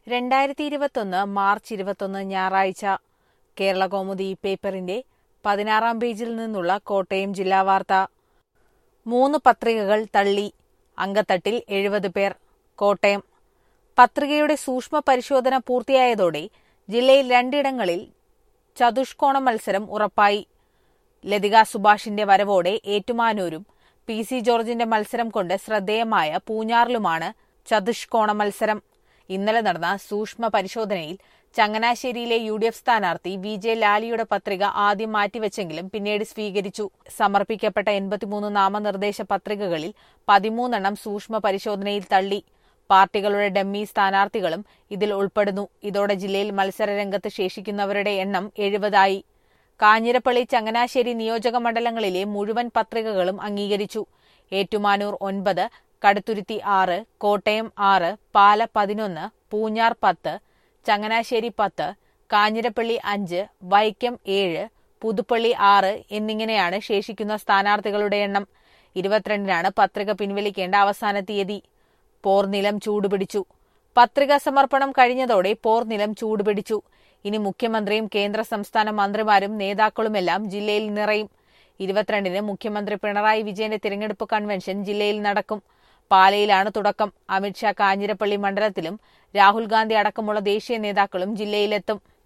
രണ്ടായിരത്തി ഇരുപത്തൊന്ന് മാർച്ച് ഇരുപത്തൊന്ന് ഞായറാഴ്ച കേരള കൗമുദി പേപ്പറിന്റെ പതിനാറാം പേജിൽ നിന്നുള്ള കോട്ടയം ജില്ലാ വാർത്ത മൂന്ന് പത്രികകൾ തള്ളി അങ്കത്തട്ടിൽ എഴുപത് പേർ കോട്ടയം പത്രികയുടെ സൂക്ഷ്മ പരിശോധന പൂർത്തിയായതോടെ ജില്ലയിൽ രണ്ടിടങ്ങളിൽ ചതുഷ്കോണ മത്സരം ഉറപ്പായി ലതിക സുഭാഷിന്റെ വരവോടെ ഏറ്റുമാനൂരും പി സി ജോർജിന്റെ മത്സരം കൊണ്ട് ശ്രദ്ധേയമായ പൂഞ്ഞാറിലുമാണ് ചതുഷ്കോണ മത്സരം ഇന്നലെ നടന്ന സൂക്ഷ്മ പരിശോധനയിൽ ചങ്ങനാശ്ശേരിയിലെ യു ഡി എഫ് സ്ഥാനാർത്ഥി വി ജെ ലാലിയുടെ പത്രിക ആദ്യം മാറ്റിവെച്ചെങ്കിലും പിന്നീട് സ്വീകരിച്ചു സമർപ്പിക്കപ്പെട്ട എൺപത്തിമൂന്ന് നാമനിർദ്ദേശ പത്രികകളിൽ പതിമൂന്നെണ്ണം സൂക്ഷ്മ പരിശോധനയിൽ തള്ളി പാർട്ടികളുടെ ഡമ്മി സ്ഥാനാർത്ഥികളും ഇതിൽ ഉൾപ്പെടുന്നു ഇതോടെ ജില്ലയിൽ മത്സരരംഗത്ത് ശേഷിക്കുന്നവരുടെ എണ്ണം എഴുപതായി കാഞ്ഞിരപ്പള്ളി ചങ്ങനാശ്ശേരി നിയോജക മണ്ഡലങ്ങളിലെ മുഴുവൻ പത്രികകളും അംഗീകരിച്ചു ഏറ്റുമാനൂർ ഒൻപത് കടുത്തുരുത്തി ആറ് കോട്ടയം ആറ് പാല പതിനൊന്ന് പൂഞ്ഞാർ പത്ത് ചങ്ങനാശ്ശേരി പത്ത് കാഞ്ഞിരപ്പള്ളി അഞ്ച് വൈക്കം ഏഴ് പുതുപ്പള്ളി ആറ് എന്നിങ്ങനെയാണ് ശേഷിക്കുന്ന സ്ഥാനാർത്ഥികളുടെ എണ്ണം ഇരുപത്തിരണ്ടിനാണ് പത്രിക പിൻവലിക്കേണ്ട അവസാന തീയതി പോർനിലം ചൂടുപിടിച്ചു പത്രിക സമർപ്പണം കഴിഞ്ഞതോടെ പോർനിലം ചൂടുപിടിച്ചു ഇനി മുഖ്യമന്ത്രിയും കേന്ദ്ര സംസ്ഥാന മന്ത്രിമാരും നേതാക്കളുമെല്ലാം ജില്ലയിൽ നിറയും ഇരുപത്തിരണ്ടിന് മുഖ്യമന്ത്രി പിണറായി വിജയന്റെ തിരഞ്ഞെടുപ്പ് കൺവെൻഷൻ ജില്ലയിൽ നടക്കും പാലയിലാണ് തുടക്കം അമിത്ഷാ കാഞ്ഞിരപ്പള്ളി മണ്ഡലത്തിലും രാഹുൽ ഗാന്ധി അടക്കമുള്ള ദേശീയ നേതാക്കളും ജില്ലയിലെത്തും